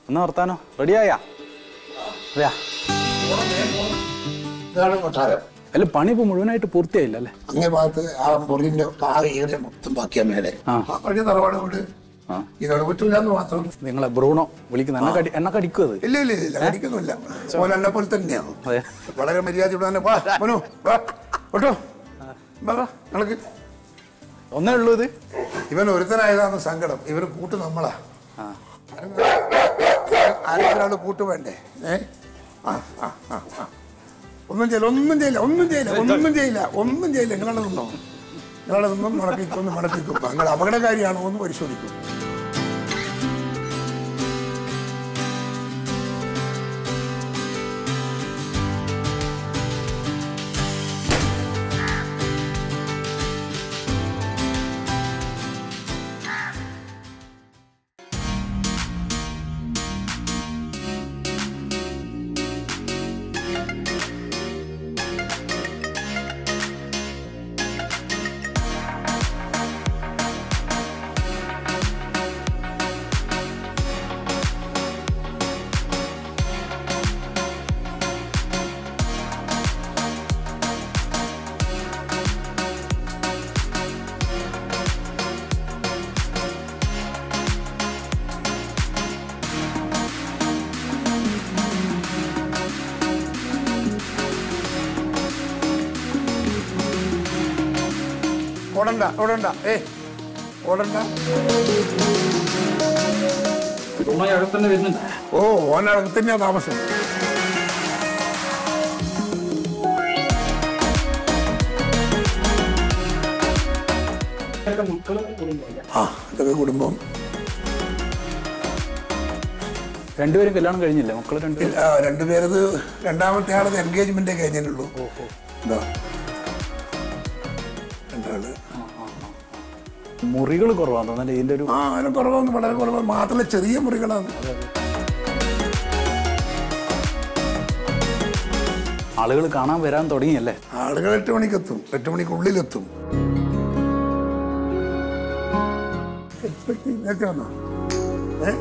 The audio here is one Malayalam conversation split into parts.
എന്നാ വർത്താനോ റെഡിയായാ അതെയാ ഇതാണ് കൊട്ടാരം അല്ല പണി ഇപ്പൊ മുഴുവനായിട്ട് പൂർത്തിയായില്ല അല്ലേ അങ്ങേ ഭാഗത്ത് ആ മുറിന്റെ ആ ഏരിയ മൊത്തം ബാക്കിയാ മേലെ ആ. ആ പഴയ തറവാട് വീട് ആ. ഇതോടെ പറ്റൂല എന്ന് മാത്രം നിങ്ങളെ ബ്രൂണോ വിളിക്കുന്ന എന്നെ കടി എന്നെ കടിക്കും അത് ഇല്ല ഇല്ല ഇല്ല അടിക്കുന്നില്ല മോൻ എന്നെ പോലെ തന്നെയാണ് അതെ വളരെ മര്യാദ തന്നെ വാ മനു വാ കേട്ടോ വാ വാ നിനക്ക് ഒന്നേ ഉള്ളൂ ഇത് ഇവൻ ഒരുത്തനായതാണ് സങ്കടം ഇവന് കൂട്ട് നമ്മളാ ആ ആരൊരാള് കൂട്ട് വേണ്ടേ ഏ ആ ആ ആ ആ ഒന്നും ചെയ്യില്ല ഒന്നും ചെയ്യില്ല ഒന്നും ചെയ്യില്ല ഒന്നും ചെയ്യില്ല ഒന്നും ചെയ്യില്ല നിങ്ങളെ നിന്നോ നിങ്ങളെ നിന്നും മടപ്പിക്കും ഒന്ന് മടപ്പിക്കും നിങ്ങൾ അപകടകാരിയാണോ എന്ന് പരിശോധിക്കും ഓടണ്ട ഓടണ്ട ഏ ഓടണ്ട അടുത്തന്നെ വരുന്നുണ്ട് ഓ ഓനകത്ത് തന്നെയാ താമസം ആ ഇതൊക്കെ കുടുംബം രണ്ടുപേരും കല്യാണം കഴിഞ്ഞില്ലേ മക്കള് രണ്ടുപേരും ആ, രണ്ടുപേരത് രണ്ടാമത്തെ ആളത് എൻഗേജ്മെന്റ് കഴിഞ്ഞിട്ടുള്ളൂ എന്താ രണ്ടാള് മുറികൾ കുറവാണ് തോന്നുന്നു ഇതിന്റെ ഒരു ആ അതിന് കുറവൊന്നും വളരെ കുറവ് മാത്രമല്ല ചെറിയ മുറികളാണ് ആളുകൾ കാണാൻ വരാൻ തുടങ്ങിയല്ലേ ആളുകൾ എട്ട് മണിക്കെത്തും എട്ട് മണിക്കുള്ളിലെത്തും എക്സ്പെക്ട് നേരത്തെ വന്നോ ഏ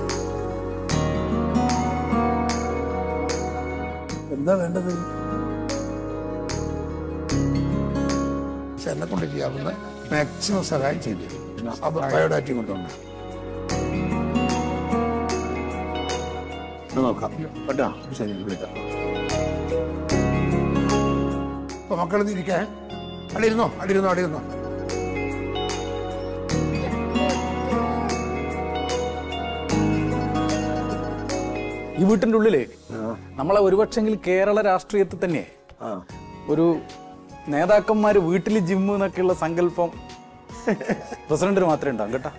എന്താ വേണ്ടത് പക്ഷെ എന്നെ കൊണ്ട് ചെയ്യാവുന്ന മാക്സിമം സഹായം ചെയ്തു അപ്പൊ ബയോഡാറ്റയും കൊണ്ടുവന്നു ഇത് നോക്കാം കേട്ടോ ശരി വിളിക്കാം അപ്പൊ മക്കളൊന്നും ഇരിക്കേ അടിയിരുന്നോ അടിയിരുന്നോ അടിയിരുന്നോ ഈ വീട്ടിന്റെ ഉള്ളിലേ നമ്മളെ ഒരുപക്ഷെങ്കിൽ കേരള രാഷ്ട്രീയത്തിൽ തന്നെ ആ ഒരു നേതാക്കന്മാര് വീട്ടിൽ ജിമ്മ് എന്നൊക്കെയുള്ള സങ്കല്പം പ്രസിഡന്റിന് മാത്രമേ ഉണ്ടാവും കേട്ടാ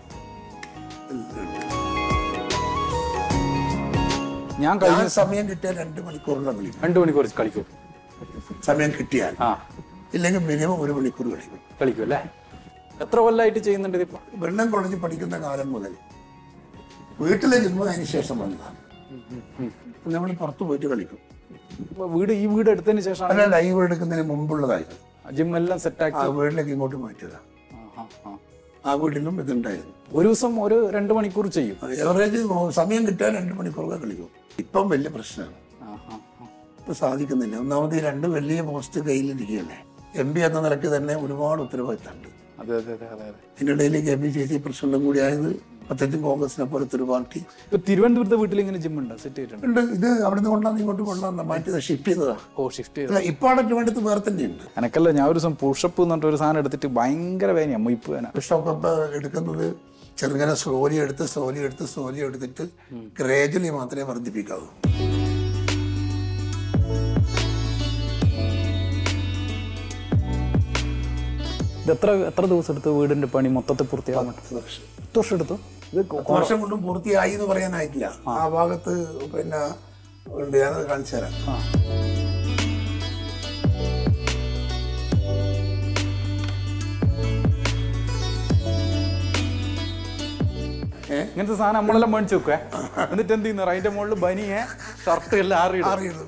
ഞാൻ കഴിഞ്ഞ ഞാൻ സമയം കിട്ടിയാൽ രണ്ട് മണിക്കൂറിനെ വിളിക്കും രണ്ടു മണിക്കൂർ കളിക്കും സമയം കിട്ടിയാൽ ആ ഇല്ലെങ്കിൽ മിനിമം ഒരു മണിക്കൂർ കളിക്കും കളിക്കും അല്ലേ എത്ര കൊല്ലമായിട്ട് ചെയ്യുന്നുണ്ട് ഇതിപ്പോ വെള്ളം കോളേജിൽ പഠിക്കുന്ന കാലം മുതൽ വീട്ടിലെ ജിമ്മ് അതിന് ശേഷം വന്നതാണ് നമ്മൾ പുറത്ത് പോയിട്ട് കളിക്കും ഇപ്പൊ വീട് ഈ വീട് എടുത്തതിന് ശേഷമാണ് അല്ല ലൈവ് എടുക്കുന്നതിന് മുമ്പുള്ളതായിരുന്നു ജിം എല്ലാം സെറ്റാക്കി ആ വീട്ടിലേക്ക് ഇങ്ങോട്ട് മാറ്റിയതാണ് ആ വീട്ടിലും ഇതുണ്ടായിരുന്നു ഒരു ദിവസം ഒരു രണ്ട് മണിക്കൂർ ചെയ്യും എവറേജ് സമയം കിട്ടിയാൽ രണ്ട് മണിക്കൂറൊക്കെ കളിക്കും ഇപ്പം വലിയ പ്രശ്നമാണ് ആ, ആ, ആ. ഇപ്പൊ സാധിക്കുന്നില്ല ഒന്നാമത് ഈ രണ്ട് വലിയ പോസ്റ്റ് കയ്യിലിരിക്കുകയല്ലേ എം പി എന്ന നിലയ്ക്ക് തന്നെ ഒരുപാട് ഉത്തരവാദിത്തമുണ്ട് അതെ അതെ അതെ അതെ അതെ ഇതിൻ്റെ ഇടയിൽ കെ പി സി സി പ്രസിഡന്റും കൂടി ആയത് പ്രത്യേകിച്ചും കോൺഗ്രസിനെ പോലത്തെ ഒരു പാർട്ടി ഇപ്പൊ തിരുവനന്തപുരത്തെ വീട്ടിൽ ഇങ്ങനെ ജിം ഉണ്ടോ സെറ്റ് ചെയ്തിട്ടുണ്ട് ഉണ്ട് ഇത് അവിടുന്ന് കൊണ്ടാന്ന് ഇങ്ങോട്ട് കൊണ്ടാന്ന് മാറ്റിയത് ഷിഫ്റ്റ് ചെയ്തതാ ഓ ഷിഫ്റ്റ് ചെയ്ത് അല്ല ഇപ്പൊ അവിടെ വേണ്ടത് വേറെ തന്നെയുണ്ട് എനക്കല്ല ഞാൻ ഒരു ദിവസം പുഷപ്പ് എന്ന് പറഞ്ഞിട്ട് ഒരു സാധനം എടുത്തിട്ട് ഭയങ്കര വേദനയാ മൊയ്പ്പ് വേന സ്റ്റോക്ക് ഇപ്പൊ എടുക്കുന്നത് ചെറുങ്ങനെ സ്ലോലി എടുത്ത് സ്ലോലി എടുത്ത് സ്ലോലി എടുത്തിട്ട് ഗ്രേജ്വലി മാത്രമേ വർദ്ധിപ്പിക്കാവൂ ഇത് എത്ര എത്ര ദിവസം എടുത്ത് വീടിന്റെ പണി മൊത്തത്തിൽ പൂർത്തിയാകാൻ വേണ്ടി? പത്ത് വർഷം എടുത്തു ഇത് കൊ- വർഷം കൊണ്ടും പൂർത്തിയായി എന്ന് പറയാനായിട്ടില്ല ആ ഭാഗത്ത് പിന്നെ ഉണ്ട് ഞാനത് കാണിച്ചു തരാം ആ. ഏ? ഇങ്ങനത്തെ സാധനം നമ്മളെല്ലാം മേടിച്ചു വെക്കുവേ എന്നിട്ട് എന്ത് ചെയ്യുന്നു അതിന്റെ മുകളിൽ ബനിയെ ഷർട്ട് എല്ലാം ആറിയിടും അറിയുന്നത്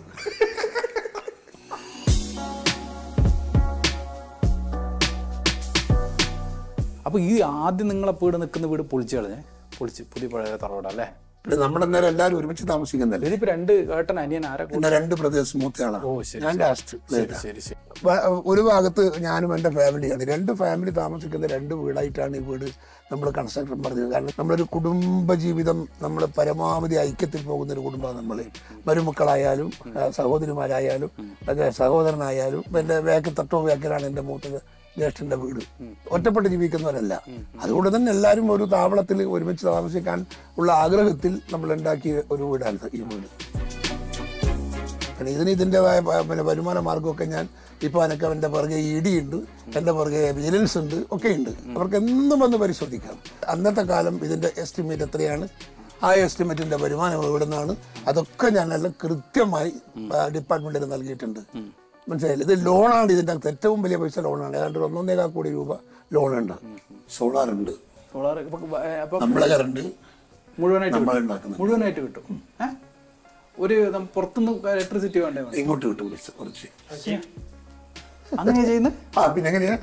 അപ്പൊ ഈ ആദ്യം നിങ്ങളെ വീട് നിൽക്കുന്ന വീട് പൊളിച്ചു കളഞ്ഞേ പൊളിച്ച് പുതിയ പഴയ തറവാട് അല്ലേ പിന്നെ നമ്മളന്നേരം എല്ലാവരും ഒരുമിച്ച് താമസിക്കുന്നല്ലേ ഇതിപ്പോ രണ്ട് ഏട്ടൻ അനിയൻ ആരെ കൂടെ എന്റെ രണ്ട് ബ്രദേഴ്സ് മൂത്തയാളാണ് ഓ ശരി ഞാൻ ലാസ്റ്റ് ശരി ശരി ശരി വ- ഒരു ഭാഗത്ത് ഞാനും എൻ്റെ ഫാമിലിയാണ് രണ്ട് ഫാമിലി താമസിക്കുന്ന രണ്ട് വീടായിട്ടാണ് ഈ വീട് നമ്മൾ കൺസ്ട്രക്ഷൻ പറഞ്ഞത് കാരണം നമ്മളൊരു കുടുംബ ജീവിതം നമ്മൾ പരമാവധി ഐക്യത്തിൽ പോകുന്ന ഒരു കുടുംബമാണ് നമ്മൾ മരുമക്കളായാലും ആ, സഹോദരിമാരായാലും ഒക്കെ സഹോദരനായാലും എൻ്റെ വേക്ക് തട്ടോ വേക്കലാണ് എൻ്റെ മൂത്തത് ജ്യേഷ്ഠൻ്റെ വീട് ഒറ്റപ്പെട്ട് ജീവിക്കുന്നവരല്ല അതുകൊണ്ട് തന്നെ എല്ലാവരും ഒരു താവളത്തിൽ ഒരുമിച്ച് താമസിക്കാൻ ഉള്ള ആഗ്രഹത്തിൽ നമ്മൾ ഉണ്ടാക്കിയ ഒരു വീടാണ് ഈ വീട് പിന്നെ ഇതിന് ഇതിൻ്റെതായ പ- പിന്നെ വരുമാന മാർഗമൊക്കെ ഞാൻ ഇപ്പോൾ എനിക്ക് എൻ്റെ പുറകെ ഇ ഡി ഉണ്ട് എൻ്റെ പുറകെ വിജിലൻസ് ഉണ്ട് ഒക്കെ ഉണ്ട് അവർക്ക് എന്നും വന്ന് പരിശോധിക്കാം അന്നത്തെ കാലം ഇതിൻ്റെ എസ്റ്റിമേറ്റ് എത്രയാണ് ആ എസ്റ്റിമേറ്റിൻ്റെ വരുമാനം എവിടെ നിന്നാണ് അതൊക്കെ ഞാൻ എല്ലാം കൃത്യമായി ഡിപ്പാർട്ട്മെൻറ്റിൽ നൽകിയിട്ടുണ്ട് മനസ്സിലായില്ല ഇത് ലോണാണ് ഇതിൻ്റെ അകത്ത് ഏറ്റവും വലിയ പൈസ ലോണാണ് ഏതാണ്ട് ഒരു ഒന്നൊന്നേകാൽ കോടി രൂപ ലോണുണ്ട് സോളാർ ഉണ്ട് സോളാർ അപ്പൊ നമ്മളെ കറണ്ട് മുഴുവനായിട്ട് നമ്മൾ കിട്ടും. ഉണ്ടാക്കുന്നത് മുഴുവനായിട്ട് കിട്ടും ഏ? ഒരു നം- പുറത്തുനിന്ന് ഇലക്ട്രിസിറ്റി വേണ്ടേ വേണം? ഇങ്ങോട്ട് കിട്ടും പൈസ കുറച്ച് അങ്ങനെ ചെയ്യുന്നത് ആ പിന്നെ എങ്ങനെയാ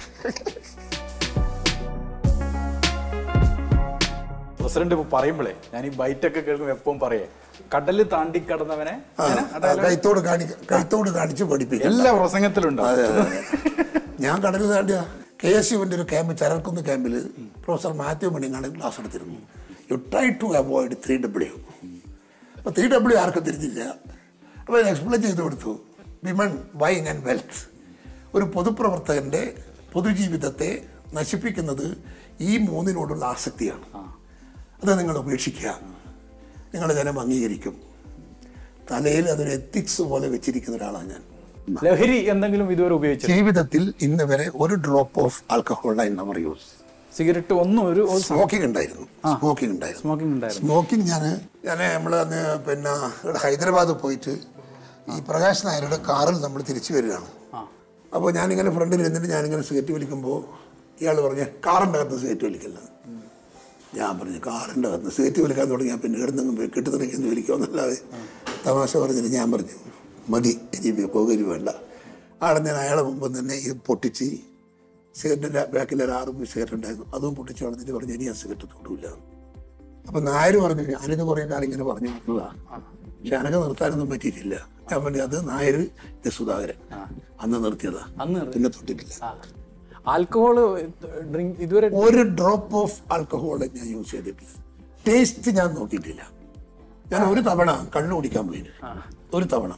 പ്രസിഡന്റ് ഇപ്പൊ പറയുമ്പോഴേ ഞാൻ ഈ ബൈറ്റൊക്കെ കേൾക്കുമ്പോൾ എപ്പം പറയേ കടല് താണ്ടി കടന്നവനെ ആ, ആ, കൈത്തോട് കാണിക്ക കൈത്തോട് കാണിച്ച് പഠിപ്പിക്കും എല്ലാ പ്രസംഗത്തിലുണ്ട് അതെ അതെ അതെ. ഞാൻ കടൽ താണ്ടിയ കെ എസ് യുവിൻ്റെ ഒരു ക്യാമ്പ് ചരൽക്കുന്ന് ക്യാമ്പിൽ പ്രൊഫസർ മാത്യു മണിങ്ങാണ് ക്ലാസ് എടുത്തിരുന്നു you try to avoid three W അപ്പോൾ ത്രീ ഡബ്ല്യു ആർക്കും തിരിഞ്ഞില്ല അപ്പോൾ എക്സ്പ്ലെയിൻ ചെയ്ത് കൊടുത്തു വിമൺ വൈൻ ആൻഡ് വെൽത്ത് ഒരു പൊതുപ്രവർത്തകൻ്റെ പൊതുജീവിതത്തെ നശിപ്പിക്കുന്നത് ഈ മൂന്നിനോടുള്ള ആസക്തിയാണ് അത് നിങ്ങൾ ഉപേക്ഷിക്കുക നിങ്ങൾ ജനം അംഗീകരിക്കും തലയിൽ അതൊരു എത്തിക്സ് പോലെ വെച്ചിരിക്കുന്ന ഒരാളാണ് ഞാൻ ലഹരി എന്തെങ്കിലും ഇതുവരെ ഉപയോഗിച്ചത് ജീവിതത്തിൽ ഇന്ന് വരെ ഒരു drop of alcohol I never use cigarette ഒന്നും ഒരു സ്മോക്കിംഗ് ഉണ്ടായിരുന്നു സ്മോക്കിംഗ് ഉണ്ടായിരുന്നു സ്മോക്കിംഗ് ഉണ്ടായിരുന്നു സ്മോക്കിംഗ് ഞാൻ ഞാൻ നമ്മൾ അന്ന് പിന്നെ ഇവിടെ ഹൈദരാബാദ് പോയിട്ട് ഈ പ്രകാശ് നായരുടെ കാറിൽ നമ്മൾ തിരിച്ചു വരികയാണ് ആ അപ്പോൾ ഞാനിങ്ങനെ ഫ്രണ്ടിൽ ഇരുന്നിട്ട് ഞാനിങ്ങനെ സിഗരറ്റ് വലിക്കുമ്പോൾ ഇയാൾ പറഞ്ഞ കാറിൻ്റെ അകത്ത് സിഗരറ്റ് വലിക്കില്ല ഞാൻ പറഞ്ഞു കാറിൻ്റെ അകത്ത് സിഗരറ്റ് വലിക്കാൻ തുടങ്ങിയാൽ പിന്നെ ഇടുന്നെങ്കിലും പോയി കെട്ടുന്നിടയ്ക്ക് വലിക്കുമെന്നല്ലാതെ തമാശ പറഞ്ഞിട്ട് ഞാൻ പറഞ്ഞു മതി ഇനി പോകരി വേണ്ട ആടെ ഞാൻ അയാളെ മുമ്പ് തന്നെ ഇത് പൊട്ടിച്ച് സിഗരറ്റിൻ്റെ ബാക്കിൽ ഒരു ആറ് സിഗരറ്റ് ഉണ്ടായിരുന്നു അതും പൊട്ടിച്ച് കളഞ്ഞിട്ട് പറഞ്ഞു ഇനി ആ സിഗരറ്റ് തൊടില്ല അപ്പം നായർ പറഞ്ഞു ഞാനിത് കുറേ കാലം ഇങ്ങനെ പറഞ്ഞു വന്നതാണ് പക്ഷെ അനക്ക് നിർത്താനൊന്നും പറ്റിയിട്ടില്ല ഞാൻ പറഞ്ഞു അത് നായർ ഇത് സുധാകരൻ അന്ന് നിർത്തിയതാ അന്ന് നിർത്തി. പിന്നെ തൊട്ടിട്ടില്ല ആൽക്കഹോള് ഡ്രിങ്ക് ഇതുവരെ ഒരു ഡ്രോപ്പ് ഓഫ് ആൽക്കഹോൾ ഞാൻ യൂസ് ചെയ്തിട്ടില്ല ടേസ്റ്റ് ഞാൻ നോക്കിയിട്ടില്ല ഞാൻ ഒരു തവണ കള്ളു കുടിക്കാൻ പോയി ഒരു തവണ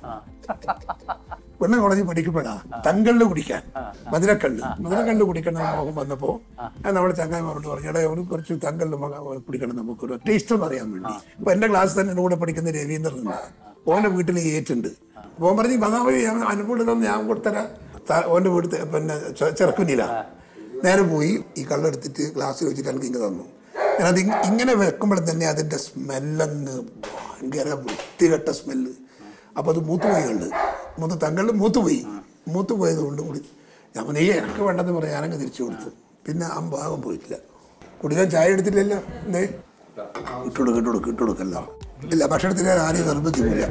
പെണ്ണ കോളേജിൽ പഠിക്കുമ്പോഴാ തങ്കള്ള് കുടിക്കാൻ മധുരക്കള്ള് മധുരക്കള്ള് കുടിക്കണം എന്ന് മോഹം വന്നപ്പോ ഞാൻ നമ്മുടെ ചങ്ങായിമാരോട് പറഞ്ഞു എടാ ഒരു കുറച്ച് തങ്കള്ള് മക കുടിക്കണം നമുക്കൊരു ടേസ്റ്റ് ഒന്ന് അറിയാൻ വേണ്ടി അപ്പൊ എന്റെ ക്ലാസ് തന്നെ എൻ്റെ കൂടെ പഠിക്കുന്ന രവീന്ദ്രൻ ഉണ്ട് ഓന്റെ വീട്ടിൽ ഏറ്റുണ്ട് ഓൻ പറഞ്ഞു മതാവഴി അനുകൂലം ഞാൻ കൊടുത്തരാ ത- ഓന്റെ വീട്ടിൽ പിന്നെ ചെ- ചെറുക്കുന്നില്ല നേരെ പോയി ഈ കള്ളെടുത്തിട്ട് ഗ്ലാസ്സിൽ വെച്ചിട്ട് എനിക്ക് ഇങ്ങ് തന്നു ഞാനത് ഇങ് ഇങ്ങനെ വെക്കുമ്പോൾ തന്നെ അതിൻ്റെ സ്മെല്ലങ്ങ് ഭയങ്കര വൃത്തികെട്ട സ്മെല്ല് അപ്പോൾ അത് മൂത്തുപോയി കണ്ട് മൂത്ത് തങ്ങളിൽ മൂത്തുപോയി മൂത്തുപോയത് കൊണ്ട് കൂടി ഞാൻ പറഞ്ഞു, ഈ എനിക്ക് വേണ്ടെന്ന് പറഞ്ഞ് ഞാനങ്ങ് തിരിച്ചു കൊടുത്തു പിന്നെ ആ ഭാഗം പോയിട്ടില്ല കുടിക്കാൻ ചായ എടുത്തിട്ടില്ല എന്തേ ഇട്ടുകൊടുക്ക് ഇട്ടുകൊടുക്ക് ഇട്ടുകൊടുക്കല്ല ഇല്ല ഭക്ഷണത്തിന് ആരെയും നിർബന്ധിക്കില്ല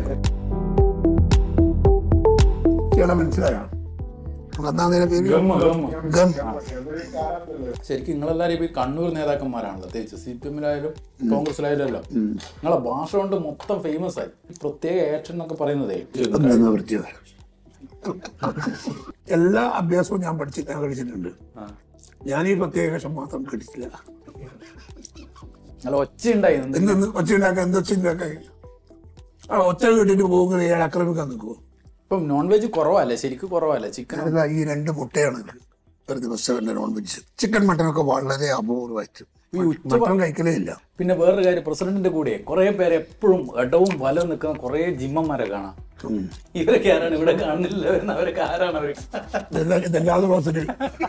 ഇയാളെ മനസ്സിലായോ അന്നാ നേരം പേര് ഗമ്മ, ഗമ്മ. ഗം ശരിക്കും നിങ്ങളെല്ലാരും ഇപ്പൊ ഈ കണ്ണൂർ നേതാക്കന്മാരാണല്ലോ പ്രത്യേകിച്ച് സി പി എമ്മിലായാലും കോൺഗ്രസിലായാലും എല്ലാം നിങ്ങളെ ഭാഷ കൊണ്ട് മൊത്തം ഫേമസ് ആയി ഈ പ്രത്യേക ആക്ഷൻ എന്നൊക്കെ പറയുന്നതേ അതൊന്ന് വൃത്തിയത് എല്ലാ അഭ്യാസവും ഞാൻ പഠിച്ച് ഞാൻ കഴിച്ചിട്ടുണ്ട് ഞാൻ ഈ പ്രത്യേക വേഷം മാത്രം കഴിച്ചില്ല നല്ല ഒച്ച ഉണ്ടായി എന്തെന്ന് ഒച്ച ഉണ്ടാക്കാൻ എന്ത് ഒച്ച ഉണ്ടാക്കാൻ ആ ഒച്ച കേട്ടിട്ട് പോകുന്നത് ഇയാൾ ആക്രമിക്കാൻ നിൽക്കുമോ ഇപ്പം നോൺ വെജ് കുറവല്ലേ ശരിക്കും കുറവല്ലേ ചിക്കൻ അതാ ഈ രണ്ട് മുട്ടയാണ് ഇത്. ഒരു ദിവസം എൻ്റെ നോൺ വെജ് ചിക്കൻ മട്ടനൊക്കെ വളരെ അപൂർവമായിട്ട് ഈ ഉച്ച മട്ടൻ കഴിക്കലേ ഇല്ല പിന്നെ വേറൊരു കാര്യം പ്രസിഡന്റിന്റെ കൂടെ കുറെ പേര് എപ്പോഴും ഇടവും വലവും നിൽക്കുന്ന കുറെ ജിമ്മന്മാരെ കാണാം ഇവരൊക്കെ ആരാണ് ഇവിടെ കാണുന്നില്ല വരുന്ന അവരൊക്കെ ആരാണ് അവർ ഇതെല്ലാം ഇതെല്ലാതെ ഹോസ്പിറ്റൽ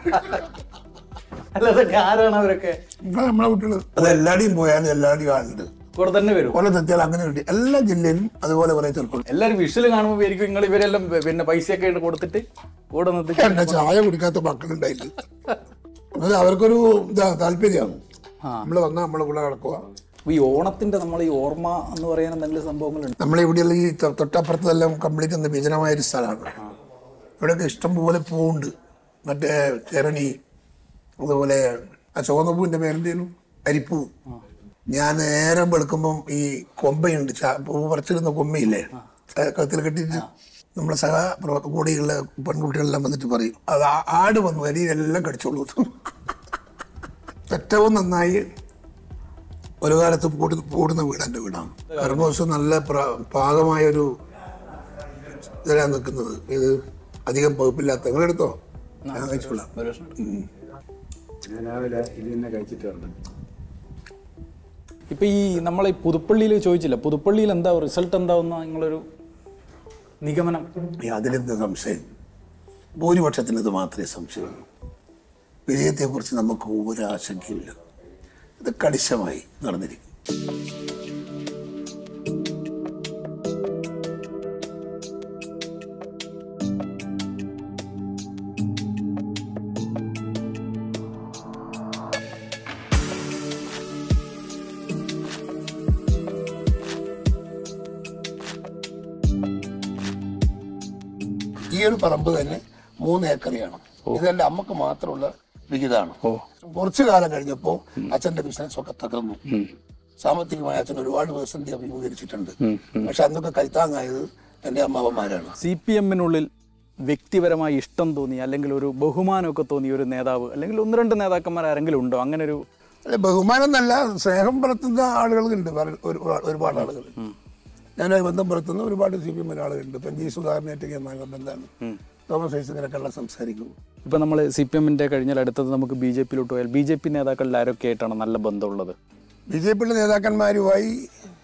അല്ല അതൊക്കെ ആരാണ് അവരൊക്കെ നമ്മളെ കുട്ടികൾ അത് എല്ലാവരുടെയും പോയാലും എല്ലാവരുടെയും ആളുണ്ട് കൂടെ തന്നെ വരും കൊല്ലം തെറ്റിയാൽ അങ്ങനെ കിട്ടി എല്ലാ ജില്ലയിലും അതുപോലെ കുറേ ചെറുപ്പം എല്ലാരും വിഷല് കാണുമ്പോൾ വിചാരിക്കും നിങ്ങൾ ഇവരെല്ലാം പിന്നെ പൈസയൊക്കെ ആയിട്ട് കൊടുത്തിട്ട് കൂടെ നിർത്തിട്ട് എന്നെ ചായ കുടിക്കാത്ത മക്കളുണ്ടായില്ല അത് അവർക്കൊരു ഇതാ താല്പര്യമാണ് ആ. നമ്മൾ വന്നാൽ നമ്മളെ കൂടെ നടക്കുക ഈ ഓണത്തിന്റെ നമ്മൾ ഈ ഓർമ്മ എന്ന് പറയുന്ന എന്തെങ്കിലും സംഭവങ്ങളുണ്ട് നമ്മളെ ഇവിടെയുള്ള ഈ തൊ- തൊട്ടപ്പുറത്തെല്ലാം കംപ്ലീറ്റ് ഒന്ന് വിജനമായ ഒരു സ്ഥലമാണ് ഇവിടെയൊക്കെ ഇഷ്ടം പോലെ പൂവുണ്ട് മറ്റേ ചെരണി അതുപോലെ ആ ചുവന്ന പൂവിൻ്റെ പേരെന്തേലും അരിപ്പൂ ഞാൻ നേരം വെളുക്കുമ്പം ഈ കൊമ്പയുണ്ട് ചാ- പൂ പറിച്ചിരുന്ന കൊമ്പയില്ലേ അത് കത്തിൽ കെട്ടിയിട്ട് നമ്മളെ സഹ പ്രവ- കൂടെയുള്ള പെൺകുട്ടികളെല്ലാം വന്നിട്ട് പറയും അത് ആ- ആട് വന്നു അരിയിലെല്ലാം കടിച്ചോളൂ ഏറ്റവും നന്നായി ഒരു കാലത്ത് പൂടി പൂടുന്ന വീട് എൻ്റെ വീടാണ് കർമ്മോസ് നല്ല പ്ര- പാകമായൊരു ഇതിലാണ് നിൽക്കുന്നത് ഇത് അധികം പകുപ്പില്ലാത്ത നിങ്ങളെടുത്തോ ഞാൻ കഴിച്ചോളാം ഒരു പ്രശ്നം ഞാൻ രാവിലെ ഇത് തന്നെ കഴിച്ചിട്ട് വന്നു ഇപ്പൊ ഈ നമ്മളെ ഈ പുതുപ്പള്ളിയിൽ ചോദിച്ചില്ല പുതുപ്പള്ളിയിൽ എന്താ റിസൾട്ട് എന്താവുന്ന നിങ്ങളൊരു നിഗമനം ഈ അതിലെന്ത് സംശയം ഭൂരിപക്ഷത്തിന് ഇത് മാത്രമേ സംശയമുള്ളൂ വിജയത്തെക്കുറിച്ച് നമുക്ക് ഒരു ആശങ്കയില്ല ഇത് കണിശമായി നടന്നിരിക്കും ഈ ഒരു പറമ്പ് തന്നെ മൂന്ന് ഏക്കറിയാണ് ഇതെന്റെ അമ്മക്ക് മാത്രമുള്ള വിഹിതമാണ് കുറച്ചു കാലം കഴിഞ്ഞപ്പോൾ അച്ഛന്റെ ബിസിനസ് ഒക്കെ തകർന്നു സാമ്പത്തികമായി അച്ഛൻ ഒരുപാട് പ്രതിസന്ധി അഭിമുഖീകരിച്ചിട്ടുണ്ട് പക്ഷെ അന്നൊക്കെ കൈത്താങ്ങായത് എന്റെ അമ്മാവന്മാരാണ് സി പി എമ്മിനുള്ളിൽ വ്യക്തിപരമായി ഇഷ്ടം തോന്നി അല്ലെങ്കിൽ ഒരു ബഹുമാനമൊക്കെ തോന്നിയ ഒരു നേതാവ് അല്ലെങ്കിൽ ഒന്ന് രണ്ട് നേതാക്കന്മാർ ആരെങ്കിലും ഉണ്ടോ അങ്ങനെ ഒരു അല്ല ബഹുമാനം എന്നല്ല സ്നേഹം പുലർത്തുന്ന ആളുകളുണ്ട് പല- ഒരുപാട് ഒരുപാട് ആളുകൾ ഞാനായി ബന്ധം പുലർത്തുന്ന ഒരുപാട് സി പി എമ്മിൽ ആളുകളുണ്ട് ഇപ്പം ജി സുധാകരനായിട്ട് ഞാൻ നല്ല ബന്ധമാണ് തോമസ് ഐസക്കിനൊക്കെ ഉള്ള സംസാരിക്കും ഇപ്പൊ നമ്മൾ സി പി എമ്മിന്റെ കഴിഞ്ഞാൽ അടുത്തത് നമുക്ക് ബി ജെ പിയിലോട്ട് പോയാൽ ബി ജെ പി നേതാക്കളിൽ ആരൊക്കെ ആയിട്ടാണ് നല്ല ബന്ധമുള്ളത് ബി ജെ പിയുടെ നേതാക്കന്മാരുമായി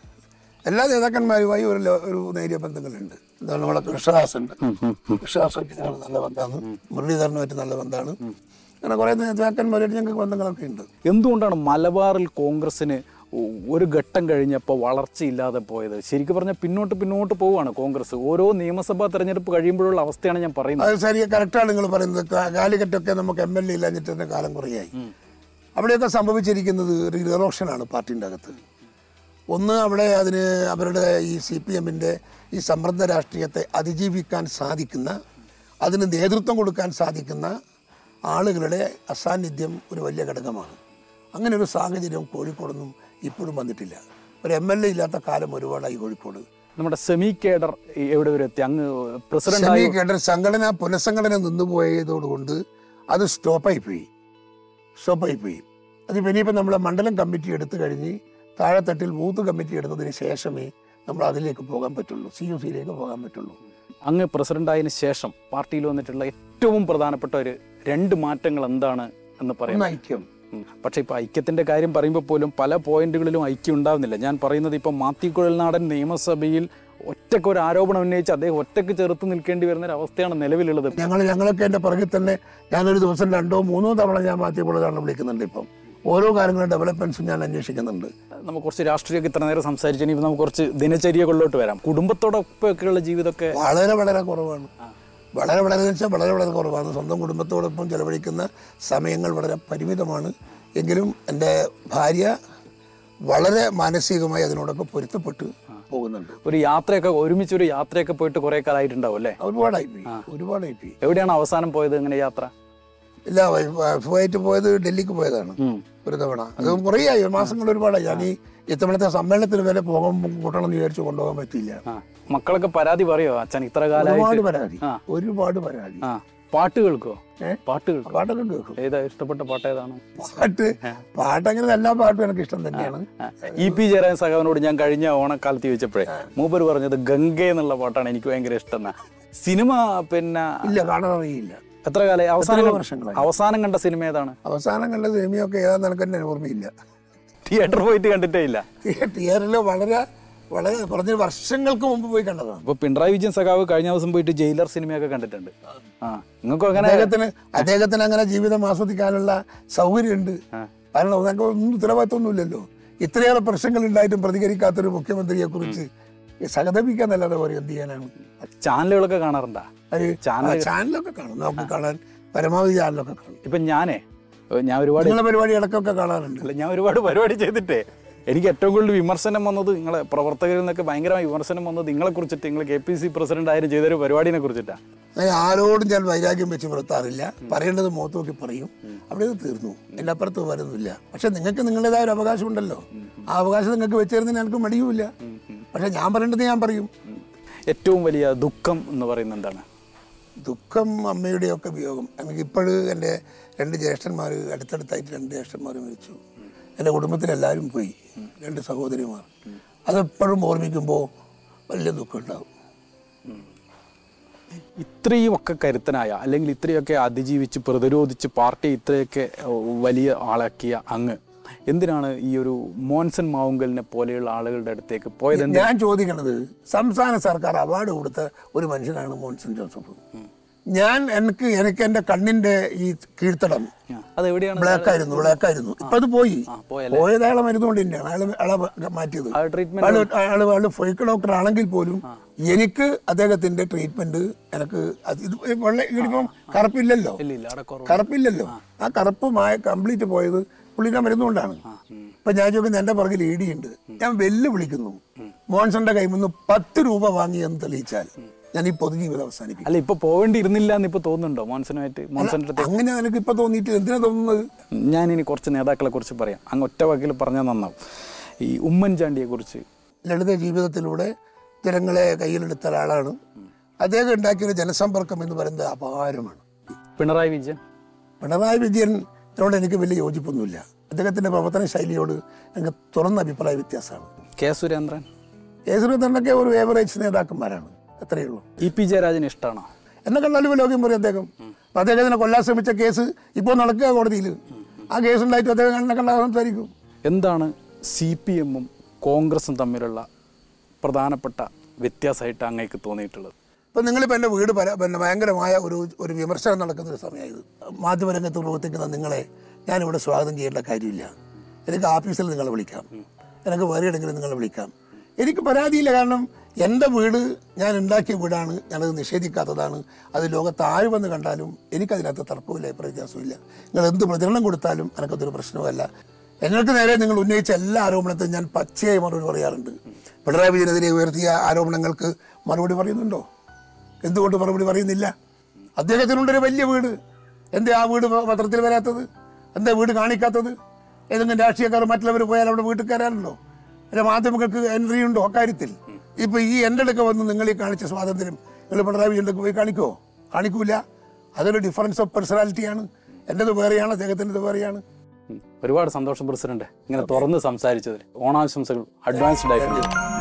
എല്ലാ നേതാക്കന്മാരുമായി ഒരു ല- ഒരു നേരിയ ബന്ധങ്ങളുണ്ട് എന്താണ് നമ്മളെ കൃഷ്ണദാസ് ഉണ്ട് കൃഷ്ണദാസുമായിട്ട് ഞങ്ങൾ നല്ല ബന്ധമാണ് മുരളീധരനുമായിട്ട് നല്ല ബന്ധമാണ് അങ്ങനെ കുറേ നേതാക്കന്മാരായിട്ട് ഞങ്ങൾക്ക് ബന്ധങ്ങളൊക്കെ ഉണ്ട് എന്തുകൊണ്ടാണ് മലബാറിൽ കോൺഗ്രസിന് ഒ- ഒരു ഘട്ടം കഴിഞ്ഞപ്പോൾ വളർച്ചയില്ലാതെ പോയത് ശരിക്കും പറഞ്ഞാൽ പിന്നോട്ട് പിന്നോട്ട് പോവുകയാണ് കോൺഗ്രസ് ഓരോ നിയമസഭാ തെരഞ്ഞെടുപ്പ് കഴിയുമ്പോഴുള്ള അവസ്ഥയാണ് ഞാൻ പറയുന്നത് അത് ശരി കറക്റ്റാണ് നിങ്ങൾ പറയുന്നത് കാ- കാലിക്കറ്റൊക്കെ നമുക്ക് എം എൽ എ ഇല്ലാഞ്ഞിട്ട് തന്നെ കാലം കുറയായി അവിടെയൊക്കെ സംഭവിച്ചിരിക്കുന്നത് ഒരു ഇറോഷനാണ് പാർട്ടിൻ്റെ അകത്ത് ഒന്ന് അവിടെ അതിന് അവരുടെ ഈ സി പി എമ്മിൻ്റെ ഈ സമ്മർദ്ദ രാഷ്ട്രീയത്തെ അതിജീവിക്കാൻ സാധിക്കുന്ന അതിന് നേതൃത്വം കൊടുക്കാൻ സാധിക്കുന്ന ആളുകളുടെ അസാന്നിധ്യം ഒരു വലിയ ഘടകമാണ് അങ്ങനെ ഒരു സാഹചര്യം കോഴിക്കോടൊന്നും ഇപ്പോഴും വന്നിട്ടില്ല ഒരു എം എൽ എ ഇല്ലാത്ത കാലം ഒരുപാടായി കോഴിക്കോട് നമ്മുടെ സെമി കേഡർ എവിടെ വരെ എത്തി അങ്ങ് പ്രസിഡന്റ് സെമി കേഡർ സംഘടന പുനഃസംഘടന നിന്നുപോയതോടുകൊണ്ട് അത് സ്റ്റോപ്പായി പോയി സ്റ്റോപ്പായി പോയി അത് ഇനിയിപ്പോൾ നമ്മളെ മണ്ഡലം കമ്മിറ്റി എടുത്തു കഴിഞ്ഞ് താഴെത്തട്ടിൽ ബൂത്ത് കമ്മിറ്റി എടുത്തതിന് ശേഷമേ നമ്മൾ അതിലേക്ക് പോകാൻ പറ്റുള്ളൂ സി യു സിയിലേക്ക് പോകാൻ പറ്റുള്ളൂ അങ്ങ് പ്രസിഡന്റ് ആയതിനു ശേഷം പാർട്ടിയിൽ വന്നിട്ടുള്ള ഏറ്റവും പ്രധാനപ്പെട്ട ഒരു രണ്ട് മാറ്റങ്ങൾ എന്താണ് എന്ന് പറയാം ഒന്ന് ഐക്യം ഉം. പക്ഷേ ഇപ്പൊ ഐക്യത്തിന്റെ കാര്യം പറയുമ്പോൾ പോലും പല പോയിന്റുകളിലും ഐക്യം ഉണ്ടാവുന്നില്ല ഞാൻ പറയുന്നത് ഇപ്പം മാത്യു കുഴൽനാടൻ നിയമസഭയിൽ ഒറ്റയ്ക്ക് ഒരു ആരോപണം ഉന്നയിച്ച് അദ്ദേഹം ഒറ്റയ്ക്ക് ചെറുത്ത് നിൽക്കേണ്ടി വരുന്ന ഒരു അവസ്ഥയാണ് നിലവിലുള്ളത് ഞങ്ങൾ ഞങ്ങളൊക്കെ എൻ്റെ പുറകിൽ തന്നെ ഞാനൊരു ദിവസം രണ്ടോ മൂന്നോ തവണ ഞാൻ മാറ്റി പുള്ളതാണ് വിളിക്കുന്നുണ്ട് ഇപ്പം ഓരോ കാര്യങ്ങളും ഡെവലപ്മെന്റ്സും ഞാൻ അന്വേഷിക്കുന്നുണ്ട് നമുക്ക് കുറച്ച് രാഷ്ട്രീയമൊക്കെ ഇത്ര നേരം സംസാരിച്ചു ഇനി നമുക്ക് കുറച്ച് ദിനചര്യകളിലോട്ട് വരാം കുടുംബത്തോടൊപ്പമൊക്കെയുള്ള ജീവിതമൊക്കെ വളരെ വളരെ കുറവാണ് വളരെ വളരെ എന്ന് വെച്ചാൽ വളരെ വളരെ കുറവാണ് സ്വന്തം കുടുംബത്തോടൊപ്പം ചെലവഴിക്കുന്ന സമയങ്ങൾ വളരെ പരിമിതമാണ് എങ്കിലും എൻ്റെ ഭാര്യ വളരെ മാനസികമായി അതിനോടൊക്കെ പൊരുത്തപ്പെട്ട് പോകുന്നുണ്ട് ഒരു യാത്രയൊക്കെ ഒരുമിച്ച് ഒരു യാത്രയൊക്കെ പോയിട്ട് കുറെ കാലമായിട്ടുണ്ടാവും അല്ലേ ഒരുപാടായി പോയി ഒരുപാടായി പോയി എവിടെയാണ് അവസാനം പോയത് ഇങ്ങനെ യാത്ര ഇല്ല വൈഫായിട്ട് പോയത് ഡൽഹിക്ക് പോയതാണ് ഒരു തവണ അത് കുറേ ആയി മാസങ്ങൾ ഒരുപാടായി ഞാൻ ഈ ഇത്തവണത്തെ സമ്മേളനത്തിന് വരെ പോകാൻ കൂട്ടണം എന്ന് വിചാരിച്ച് കൊണ്ടുപോകാൻ പറ്റിയില്ല ആ മക്കളൊക്കെ പരാതി പറയോ അച്ഛൻ ഇത്ര കാലമായിട്ട് ഒരുപാട് പരാതി ആ. ഒരുപാട് പരാതി ആ പാട്ട് കേൾക്കോ ഏ? പാട്ട് കേൾക്കോ പാട്ടൊക്കെ കേൾക്കും ഏതാ ഇഷ്ടപ്പെട്ട പാട്ട് ഏതാണ് പാട്ട് പാട്ടങ്ങനെ എല്ലാ പാട്ടും എനിക്ക് ഇഷ്ടം തന്നെയാണ് ഇ പി ജയരാജൻ സഖാവിനോട് ഞാൻ കഴിഞ്ഞ ഓണക്കാലത്ത് ചോദിച്ചപ്പോഴേ മൂപ്പർ പറഞ്ഞത് ഗംഗ എന്നുള്ള പാട്ടാണ് എനിക്ക് ഭയങ്കര ഇഷ്ടം എന്നാ സിനിമ പിന്നെ ഇല്ല കാണാൻ അറിയില്ല എത്ര കാലം അവസാനം എത്രയോ കണ്ട- വർഷങ്ങളായി. അവസാനം കണ്ട സിനിമ ഏതാണ് അവസാനം കണ്ട സിനിമയൊക്കെ ഏതാന്ന് എനിക്ക് തന്നെ ഓർമ്മയില്ല തിയേറ്റർ പോയിട്ട് കണ്ടിട്ടേ ഇല്ല തിയേറ്ററിൽ വളരെ വളരെ കുറഞ്ഞ വർഷങ്ങൾക്ക് മുമ്പ് പോയി കണ്ടതാണ് അപ്പൊ പിണറായി വിജയൻ സഖാവ് കഴിഞ്ഞ ദിവസം പോയിട്ട് ജയിലർ സിനിമയൊക്കെ കണ്ടിട്ടുണ്ട് ആ നിങ്ങൾക്കും അങ്ങനെ അദ്ദേഹത്തിന് അദ്ദേഹത്തിന് അങ്ങനെ ജീവിതം ആസ്വദിക്കാനുള്ള സൗകര്യമുണ്ട് കാരണം നമുക്ക് ഒന്നും ഉത്തരവാദിത്വമൊന്നുമില്ലല്ലോ ഇത്രയേറെ പ്രശ്നങ്ങൾ ഉണ്ടായിട്ടും പ്രതികരിക്കാത്തൊരു മുഖ്യമന്ത്രിയെ കുറിച്ച് സഹതപിക്കാന്നല്ലാതെ പറയും എന്ത് ചെയ്യാനാണ് ചാനലുകളൊക്കെ കാണാറുണ്ടാ അത് ചാനൽ ആ, ചാനലൊക്കെ കാണും നമുക്ക് കാണാൻ പരമാവധി ചാനലൊക്കെ കാണും ഇപ്പൊ ഞാനേ ഏ, ഞാൻ ഒരുപാട് നിങ്ങളെ പരിപാടി ഇടയ്ക്കൊക്കെ കാണാറുണ്ട് അല്ല ഞാൻ ഒരുപാട് പരിപാടി ചെയ്തിട്ടേ എനിക്ക് ഏറ്റവും കൂടുതൽ വിമർശനം വന്നത് നിങ്ങളെ പ്രവർത്തകരിൽ നിന്നൊക്കെ ഭയങ്കരമായ വിമർശനം വന്നത് നിങ്ങളെ കുറിച്ചിട്ട് നിങ്ങൾ കെ പി സി പ്രസിഡന്റ് ആയാലും ചെയ്തൊരു പരിപാടിനെ കുറിച്ചിട്ടാണ് ഞാൻ ആരോടും ഞാൻ വൈരാഗ്യം വെച്ച് പുറത്താറില്ല പറയേണ്ടത് മുഖത്ത് നോക്കി പറയും അവിടെ ഇത് തീർന്നു എൻ്റെ അപ്പുറത്ത് വരുന്നില്ല പക്ഷെ നിങ്ങൾക്ക് നിങ്ങളുടേതായ ഒരു അവകാശം ഉണ്ടല്ലോ ആ അവകാശം നിങ്ങൾക്ക് വെച്ചിരുന്നതിന് എനിക്ക് മടിയുമില്ല പക്ഷെ ഞാൻ പറയേണ്ടത് ഞാൻ പറയും ഏറ്റവും വലിയ ദുഃഖം എന്ന് പറയുന്നത് എന്താണ് ദുഃഖം അമ്മയുടെയൊക്കെ വിയോഗം എനിക്ക് ഇപ്പോഴും എൻ്റെ രണ്ട് ജ്യേഷ്ഠന്മാർ അടുത്തടുത്തായിട്ട് രണ്ട് ജ്യേഷ്ഠന്മാർ മരിച്ചു എൻ്റെ കുടുംബത്തിലെല്ലാവരും പോയി രണ്ട് സഹോദരിമാർ അതെപ്പോഴും ഓർമ്മിക്കുമ്പോൾ വലിയ ദുഃഖം ഉണ്ടാവും ഇത്രയും ഒക്കെ കരുത്തനായ അല്ലെങ്കിൽ ഇത്രയൊക്കെ അതിജീവിച്ച് പ്രതിരോധിച്ച് പാർട്ടി ഇത്രയൊക്കെ ഏഹ്, വലിയ ആളാക്കിയ അങ്ങ് എന്തിനാണ് ഈ ഒരു മോൻസൺ മാവുങ്കലിനെ പോലെയുള്ള ആളുകളുടെ അടുത്തേക്ക് പോയത് എന്ത്? ഞാൻ ചോദിക്കണത് സംസ്ഥാന സർക്കാർ അവാർഡ് കൊടുത്ത ഒരു മനുഷ്യനാണ് മോൻസൺ ജോസഫ് ഞാൻ എനിക്ക് എനിക്ക് എൻ്റെ കണ്ണിൻ്റെ ഈ കീഴ്ത്തടം ആ, അതെവിടെയാണ് ബ്ലാക്ക് ആയിരുന്നു ബ്ലാക്ക് ആയിരുന്നു ഇപ്പൊ അത് പോയി ആ, പോയല്ലേ? പോയത് അയാളെ മരുന്നുകൊണ്ട് തന്നെയാണ് അയാളെ അയാളെ മാറ്റിയത് ആ ട്രീറ്റ്മെന്റ് അയാള് അയാള് അയാള് ഫൈക്ക് ഡോക്ടർ ആണെങ്കിൽ പോലും എനിക്ക് അദ്ദേഹത്തിന്റെ ട്രീറ്റ്മെന്റ് എനിക്ക് അത് ഇത് വെള്ള ഇതിപ്പം കറുപ്പില്ലല്ലോ ഇല്ല ഇല്ല അവിടെ കുറവ് കറുപ്പില്ലല്ലോ ആ കറുപ്പുമായ കംപ്ലീറ്റ് പോയത് പുള്ളിയുടെ മരുന്നുകൊണ്ടാണ് ഇപ്പൊ ഞാൻ ചോദിക്കുന്നത് എന്റെ പുറകിൽ ഇ ഡി ഉണ്ട് ഞാൻ വെല്ലു വിളിക്കുന്നു മോൻസന്റെ കയ്യിൽ നിന്ന് പത്ത് രൂപ വാങ്ങി എന്ന് തെളിയിച്ചാൽ ഞാൻ ഈ പൊതുജീവിതം അവസാനിപ്പിക്കും അല്ല ഇപ്പൊ പോവേണ്ടിയിരുന്നില്ല എന്ന് ഇപ്പൊ തോന്നുന്നുണ്ടോ മോൻസനുമായിട്ട് മോൻസന്റെ അടുത്ത് അങ്ങനെ എനിക്ക് ഇപ്പൊ തോന്നിയിട്ട് എന്തിനാ തോന്നുന്നത് ഞാൻ ഇനി കുറച്ച് നേതാക്കളെ കുറിച്ച് പറയാം അങ്ങ് ഒറ്റ വാക്കിൽ പറഞ്ഞാൽ നന്നാവും ഈ ഉമ്മൻചാണ്ടിയെ കുറിച്ച് ലളിത ജീവിതത്തിലൂടെ ജനങ്ങളെ കയ്യിലെടുത്ത ഒരാളാണ് അദ്ദേഹം ഉണ്ടാക്കിയ ഒരു ജനസമ്പർക്കം എന്ന് പറയുന്നത് അപാരമാണ് പിണറായി വിജയൻ പിണറായി വിജയനോട് എനിക്ക് വലിയ യോജിപ്പൊന്നുമില്ല അദ്ദേഹത്തിന്റെ പ്രവർത്തന ശൈലിയോട് എനിക്ക് തുറന്ന അഭിപ്രായ വ്യത്യാസമാണ് കെ സുരേന്ദ്രൻ കേസരിത്തണ്ണൊക്കെ ഒരു ഏവറേജ് നേതാക്കന്മാരാണ് അത്രയേ ഉള്ളൂ ഇ പി ജയരാജന് ഇഷ്ടമാണോ എന്നെ കണ്ടാലും ലോകം പറയും അദ്ദേഹം അപ്പൊ അദ്ദേഹത്തിനെ കൊല്ലാൻ ശ്രമിച്ച കേസ് ഇപ്പോൾ നടക്കുക കോടതിയിൽ ആ കേസ് ഉണ്ടായിട്ട് അദ്ദേഹം എന്നെ കണ്ടാൽ സംസാരിക്കും എന്താണ് സി പി എമ്മും കോൺഗ്രസും തമ്മിലുള്ള പ്രധാനപ്പെട്ട വ്യത്യാസമായിട്ട് അങ്ങേക്ക് തോന്നിയിട്ടുള്ളത് ഇപ്പം നിങ്ങളിപ്പോൾ എൻ്റെ വീട് പല പിന്നെ ഭയങ്കരമായ ഒരു ഒരു വിമർശനം നടക്കുന്ന ഒരു സമയമായത് മാധ്യമരംഗത്ത് പ്രവർത്തിക്കുന്ന നിങ്ങളെ ഞാനിവിടെ സ്വാഗതം ചെയ്യേണ്ട കാര്യമില്ല എനിക്ക് ഓഫീസിൽ നിങ്ങളെ വിളിക്കാം എനിക്ക് വേറെ എവിടെയെങ്കിലും നിങ്ങളെ വിളിക്കാം എനിക്ക് പരാതിയില്ല കാരണം എൻ്റെ വീട് ഞാൻ ഉണ്ടാക്കിയ വീടാണ് ഞാനത് നിഷേധിക്കാത്തതാണ് അത് ലോകത്ത് ആര് വന്ന് കണ്ടാലും എനിക്കതിനകത്ത് തർക്കമില്ല പ്രത്യാസമില്ല നിങ്ങൾ എന്ത് പ്രചരണം കൊടുത്താലും എനിക്കതൊരു പ്രശ്നമല്ല ഞങ്ങൾക്ക് നേരെ നിങ്ങൾ ഉന്നയിച്ച എല്ലാ ആരോപണത്തിനും ഞാൻ പച്ചയായി മറുപടി പറയാറുണ്ട് പിണറായി വിജയനെതിരെ ഉയർത്തിയ ആരോപണങ്ങൾക്ക് മറുപടി പറയുന്നുണ്ടോ എന്തുകൊണ്ട് മറുപടി പറയുന്നില്ല അദ്ദേഹത്തിനുണ്ടൊരു വലിയ വീട് എന്തേ ആ വീട് പ- പത്രത്തിൽ വരാത്തത് എന്താ വീട് കാണിക്കാത്തത് ഏതെങ്കിലും രാഷ്ട്രീയക്കാർ മറ്റുള്ളവർ പോയാൽ അവിടെ വീട്ടിൽ കയറാനുണ്ടോ അല്ല മാധ്യമങ്ങൾക്ക് എൻട്രി ഉണ്ടോ അക്കാര്യത്തിൽ ഇപ്പൊ ഈ എൻ്റെ അടുക്ക വന്ന് നിങ്ങൾ ഈ കാണിച്ച സ്വാതന്ത്ര്യം നിങ്ങൾ പിണറായി വിജയൻ്റെ അടുക്ക് പോയി കാണിക്കോ കാണിക്കൂല അതൊരു ഡിഫറൻസ് ഓഫ് പേഴ്സണാലിറ്റിയാണ് എൻ്റെത് വേറെയാണ് അദ്ദേഹത്തിൻ്റെത് വേറെയാണ് ഉം. ഒരുപാട് സന്തോഷം പ്രസിഡന്റ് ഇങ്ങനെ തുറന്ന് സംസാരിച്ചതിൽ ഓണാശംസകൾ അഡ്വാൻസ്ഡ് ആയിട്ടുണ്ട്